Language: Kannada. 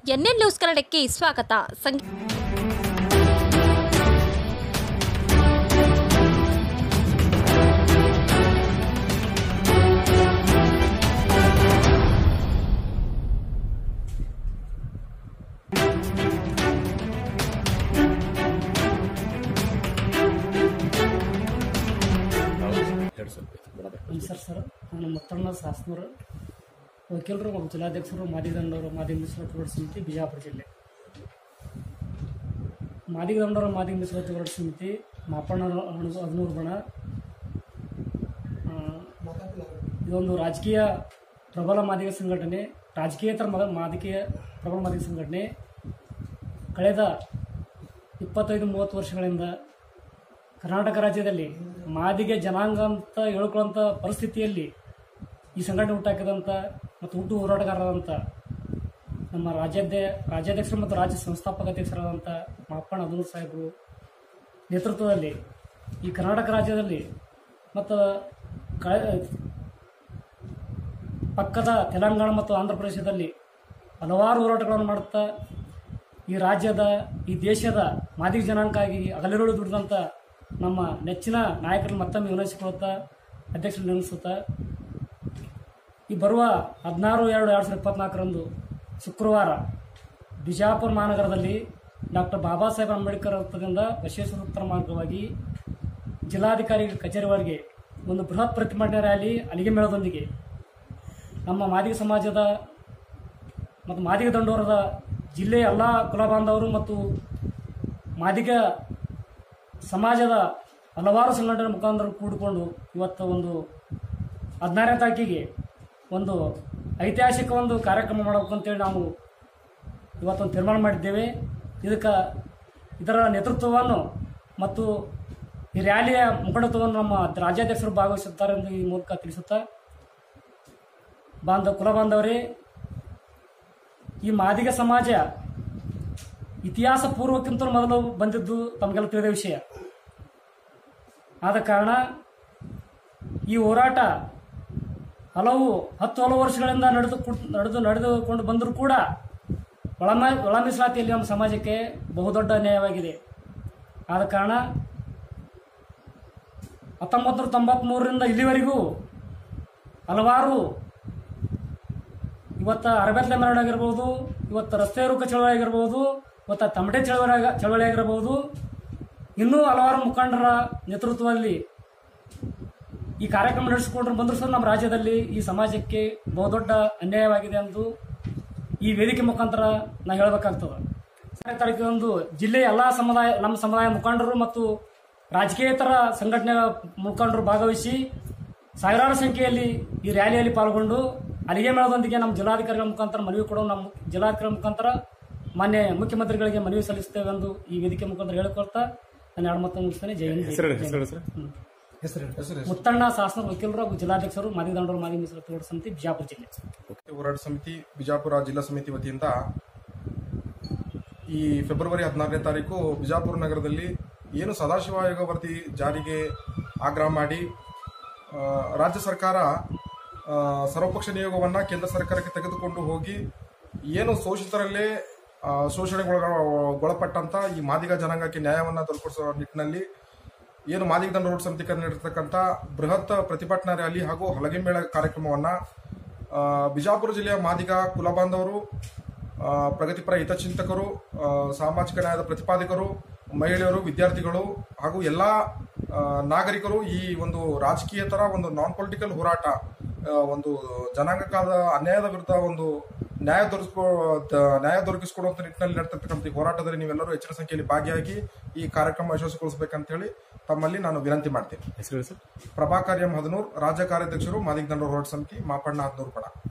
ಎನ್ಎನ್ ನ್ಯೂಸ್ ಕನ್ನಡಕ್ಕೆ ಸ್ವಾಗತ ಸಂಗೀತ ನಮಸ್ಕಾರ ಸರ್ ನಾನು ಮುತ್ತಣ್ಣ ಶಾಸನರು ವಕೀಲರು ಮತ್ತು ಜಿಲ್ಲಾಧ್ಯಕ್ಷರು ಮಾದಿಗದಂಡವರು ಮಾದಿ ಮೀಸಲಾತಿ ಹೋರಾಟ ಸಮಿತಿ ಬಿಜಾಪುರ ಜಿಲ್ಲೆ ಮಾದಿಗದಂಡವರು ಮಾದಿ ಮೀಸಲಾತಿ ಹೋರಾಟ ಸಮಿತಿ ಮಾಪಣ್ಣ ಹದಿನೂರು ಬಣ ಆ, ಇದೊಂದು ರಾಜಕೀಯ ಪ್ರಬಲ ಮಾದಿಗ ಸಂಘಟನೆ ರಾಜಕೀಯೇತರ ಮದ ಮಾದಿಕೆಯ ಪ್ರಬಲ ಮಾದಿಗ ಸಂಘಟನೆ ಕಳೆದ ಇಪ್ಪತ್ತೈದು ಮೂವತ್ತು ವರ್ಷಗಳಿಂದ ಕರ್ನಾಟಕ ರಾಜ್ಯದಲ್ಲಿ ಮಾದಿಗೆ ಜನಾಂಗ ಅಂತ ಹೇಳ್ಕೊಳ್ಳೋಂಥ ಪರಿಸ್ಥಿತಿಯಲ್ಲಿ ಈ ಸಂಘಟನೆ ಹುಟ್ಟಾಕಿದಂಥ ಮತ್ತು ಹುಟ್ಟು ಹೋರಾಟಗಾರರಾದಂಥ ನಮ್ಮ ರಾಜ್ಯಾಧ್ಯ ರಾಜ್ಯಾಧ್ಯಕ್ಷರು ಮತ್ತು ರಾಜ್ಯ ಸಂಸ್ಥಾಪಕ ಅಧ್ಯಕ್ಷರಾದಂಥ ಮಾಪಣ್ಣ ಅದನೂರ್ ಸಾಹೇಬರು ನೇತೃತ್ವದಲ್ಲಿ ಈ ಕರ್ನಾಟಕ ರಾಜ್ಯದಲ್ಲಿ ಮತ್ತು ಕಳೆ ಪಕ್ಕದ ತೆಲಂಗಾಣ ಮತ್ತು ಆಂಧ್ರ ಪ್ರದೇಶದಲ್ಲಿ ಹಲವಾರು ಹೋರಾಟಗಳನ್ನು ಮಾಡುತ್ತಾ ಈ ರಾಜ್ಯದ ಈ ದೇಶದ ಮಾದಿಗ ಜನಾಂಗಕ್ಕಾಗಿ ಹಗಲಿರುಳು ದುಡಿದಂಥ ನಮ್ಮ ನೆಚ್ಚಿನ ನಾಯಕರನ್ನು ಮತ್ತೊಮ್ಮೆ ವಿನಯಿಸಿಕೊಳ್ಳುತ್ತಾ ಅಧ್ಯಕ್ಷರು ನೆನೆಸುತ್ತಾ ಈ ಬರುವ ಹದಿನಾರು ಎರಡು ಎರಡು ಸಾವಿರದ ಇಪ್ಪತ್ನಾಲ್ಕರಂದು ಶುಕ್ರವಾರ ಬಿಜಾಪುರ ಮಹಾನಗರದಲ್ಲಿ ಡಾಕ್ಟರ್ ಬಾಬಾ ಸಾಹೇಬ್ ಅಂಬೇಡ್ಕರ್ ವೃತ್ತದಿಂದ ಬಸವೇಶ್ವರ ಮಾರ್ಗವಾಗಿ ಜಿಲ್ಲಾಧಿಕಾರಿ ಕಚೇರಿವರೆಗೆ ಒಂದು ಬೃಹತ್ ಪ್ರತಿಭಟನೆ ರ್ಯಾಲಿ ಅಲಿಗೆ ಮೇಳದೊಂದಿಗೆ ನಮ್ಮ ಮಾದಿಗ ಸಮಾಜದ ಮತ್ತು ಮಾದಿಗ ದಂಡೋರದ ಜಿಲ್ಲೆಯ ಎಲ್ಲ ಕುಲ ಬಾಂಧವರು ಮತ್ತು ಮಾದಿಗ ಸಮಾಜದ ಹಲವಾರು ಸಂಘಟನೆ ಮುಖಾಂತರ ಕೂಡಿಕೊಂಡು ಇವತ್ತು ಒಂದು ಹದಿನಾರನೇ ತಾರೀಕಿಗೆ ಒಂದು ಐತಿಹಾಸಿಕ ಒಂದು ಕಾರ್ಯಕ್ರಮ ಮಾಡಬೇಕು ಅಂತೇಳಿ ನಾವು ಇವತ್ತೊಂದು ತೀರ್ಮಾನ ಮಾಡಿದ್ದೇವೆ ಇದಕ್ಕೆ ಇದರ ನೇತೃತ್ವವನ್ನು ಮತ್ತು ಈ ರ್ಯಾಲಿಯ ಮುಖಂಡತ್ವವನ್ನು ನಮ್ಮ ರಾಜ್ಯಾಧ್ಯಕ್ಷರು ಭಾಗವಹಿಸುತ್ತಾರೆ ಎಂದು ಈ ಮೂಲಕ ತಿಳಿಸುತ್ತಾ ಬಾಂಧವ ಕುಲ ಬಾಂಧವರೇ ಈ ಮಾದಿಗ ಸಮಾಜ ಇತಿಹಾಸ ಪೂರ್ವಕ್ಕಿಂತ ಮೊದಲು ಬಂದಿದ್ದು ತಮಗೆಲ್ಲ ತಿಳಿದ ವಿಷಯ ಆದ ಕಾರಣ ಈ ಹೋರಾಟ ಹಲವು ಹತ್ತು ಹಲವು ವರ್ಷಗಳಿಂದ ನಡೆದು ನಡೆದು ನಡೆದುಕೊಂಡು ಬಂದರೂ ಕೂಡ ಒಳ ಒಳ ಮೀಸಲಾತಿಯಲ್ಲಿ ನಮ್ಮ ಸಮಾಜಕ್ಕೆ ಬಹುದೊಡ್ಡ ಅನ್ಯಾಯವಾಗಿದೆ ಆದ ಕಾರಣ ಹತ್ತೊಂಬತ್ತು ನೂರ ತೊಂಬತ್ಮೂರರಿಂದ ಇಲ್ಲಿವರೆಗೂ ಹಲವಾರು ಇವತ್ತು ಅರಬೆತ್ಲೆ ಮೆರವಣಿಗೆ ಆಗಿರ್ಬೋದು ಇವತ್ತು ರಸ್ತೆ ರೂಕ ಚಳವಳಿ ಆಗಿರ್ಬೋದು ಇವತ್ತು ತಮಟೆ ಚಳವಳಿ ಆಗ- ಚಳವಳಿ ಆಗಿರಬಹುದು ಇನ್ನೂ ಹಲವಾರು ಮುಖಂಡರ ನೇತೃತ್ವದಲ್ಲಿ ಈ ಕಾರ್ಯಕ್ರಮ ನಡೆಸಿಕೊಂಡು ಬಂದರೂ ಸಹ ನಮ್ಮ ರಾಜ್ಯದಲ್ಲಿ ಈ ಸಮಾಜಕ್ಕೆ ಬಹುದೊಡ್ಡ ಅನ್ಯಾಯವಾಗಿದೆ ಎಂದು ಈ ವೇದಿಕೆ ಮುಖಾಂತರ ನಾ ಹೇಳಬೇಕಾಗ್ತದೆ ಹತ್ತನೇ ತಾರೀಕಿನಂದು ಜಿಲ್ಲೆಯ ಎಲ್ಲ ಸಮುದಾಯ ನಮ್ಮ ಸಮುದಾಯ ಮುಖಂಡರು ಮತ್ತು ರಾಜಕೀಯೇತರ ಸಂಘಟನೆಗಳ ಮುಖಂಡರು ಭಾಗವಹಿಸಿ ಸಾವಿರಾರು ಸಂಖ್ಯೆಯಲ್ಲಿ ಈ ರ್ಯಾಲಿಯಲ್ಲಿ ಪಾಲ್ಗೊಂಡು ಅಲಿಗೆ ಮೇಳದೊಂದಿಗೆ ನಮ್ಮ ಜಿಲ್ಲಾಧಿಕಾರಿಗಳ ಮುಖಾಂತರ ಮನವಿ ಕೊಡೋ ನಮ್ಮ ಜಿಲ್ಲಾಧಿಕಾರಿ ಮುಖಾಂತರ ಮಾನ್ಯ ಮುಖ್ಯಮಂತ್ರಿಗಳಿಗೆ ಮನವಿ ಸಲ್ಲಿಸುತ್ತೇವೆ ಎಂದು ಈ ವೇದಿಕೆ ಮುಖಾಂತರ ಹೇಳಿಕೊಳ್ತಾ ನಾನು ಎರಡು ಮಾತು ಮುಗಿಸ್ತೇನೆ ಜೈ ಹಿಂದ್, ಜೈ ಹಿಂದ್. ಹ್ಮ್. ಮುತ್ತಣ್ಣ ಶಾಸನ ವಕೀಲರು ಹಾಗೂ ಜಿಲ್ಲಾಧ್ಯಕ್ಷರು ಮಾದಿಗದಂಡರು ಮಾದಿ ಮೀಸಲಾತಿ ಹೋರಾಟ ಸಮಿತಿ ಬಿಜಾಪುರ ಜಿಲ್ಲೆ ಹೋರಾಟ ಸಮಿತಿ ಬಿಜಾಪುರ ಜಿಲ್ಲಾ ಸಮಿತಿ ವತಿಯಿಂದ ಈ ಫೆಬ್ರವರಿ ಹದಿನಾರನೇ ತಾರೀಕು ಬಿಜಾಪುರ ನಗರದಲ್ಲಿ ಏನು ಸದಾಶಿವ ಆಯೋಗ ವರದಿ ಜಾರಿಗೆ ಆಗ್ರಹ ಮಾಡಿ ಆ, ರಾಜ್ಯ ಸರ್ಕಾರ ಆ, ಸರ್ವಪಕ್ಷ ನಿಯೋಗವನ್ನ ಕೇಂದ್ರ ಸರ್ಕಾರಕ್ಕೆ ತೆಗೆದುಕೊಂಡು ಹೋಗಿ ಏನು ಶೋಷಿತರಲ್ಲೇ ಆ, ಶೋಷಣೆಗೊಳಗ ಒಳಪಟ್ಟಂತ ಈ ಮಾದಿಗ ಜನಾಂಗಕ್ಕೆ ನ್ಯಾಯವನ್ನ ದೊರಕಿಸುವ ನಿಟ್ಟಿನಲ್ಲಿ ಏನು ಮಾದಿಗ ದಂಡ ರೋಡ್ ಸಮಿತಿ ನೀಡಿರ್ತಕ್ಕಂಥ ಬೃಹತ್ ಪ್ರತಿಭಟನಾ ರ್ಯಾಲಿ ಹಾಗೂ ಹಲಗೆ ಮೇಳ ಕಾರ್ಯಕ್ರಮವನ್ನ ಆ, ಬಿಜಾಪುರ ಜಿಲ್ಲೆಯ ಮಾದಿಗ ಕುಲ ಬಾಂಧವರು ಆ, ಪ್ರಗತಿಪರ ಹಿತಚಿಂತಕರು ಆ, ಸಾಮಾಜಿಕ ನ್ಯಾಯದ ಪ್ರತಿಪಾದಕರು ಮಹಿಳೆಯರು ವಿದ್ಯಾರ್ಥಿಗಳು ಹಾಗೂ ಎಲ್ಲಾ ಆ, ನಾಗರಿಕರು ಈ ಒಂದು ರಾಜಕೀಯೇತರ ಒಂದು ನಾನ್ ಪೊಲಿಟಿಕಲ್ ಹೋರಾಟ ಆ, ಒಂದು ಜನಾಂಗಕ್ಕಾದ ಅನ್ಯಾಯದ ವಿರುದ್ಧ ಒಂದು ನ್ಯಾಯ ದೊರಕಿಸ್ಕೊ ದ- ನ್ಯಾಯ ದೊರಕಿಸಿಕೊಡುವಂತ ನಿಟ್ಟಿನಲ್ಲಿ ನಡೆತಕ್ಕಂಥ ಈ ಹೋರಾಟದಲ್ಲಿ ನೀವೆಲ್ಲರೂ ಹೆಚ್ಚಿನ ಸಂಖ್ಯೆಯಲ್ಲಿ ಭಾಗಿಯಾಗಿ ಈ ಕಾರ್ಯಕ್ರಮ ಯಶಸ್ವಿಗೊಳಿಸಬೇಕಂತ ಹೇಳಿ ತಮ್ಮಲ್ಲಿ ನಾನು ವಿನಂತಿ ಮಾಡ್ತೀನಿ ಪ್ರಭಾಕರ್ ಎಂ ಹದನೂರ್ ರಾಜ್ಯ ಕಾರ್ಯಾಧ್ಯಕ್ಷರು ಮಾದಿಗ ದಂಡ ಹೋರಾಟ ಸಮಿತಿ ಮಾಪಣ್ಣ ಹದನೂರ್ ಪಡ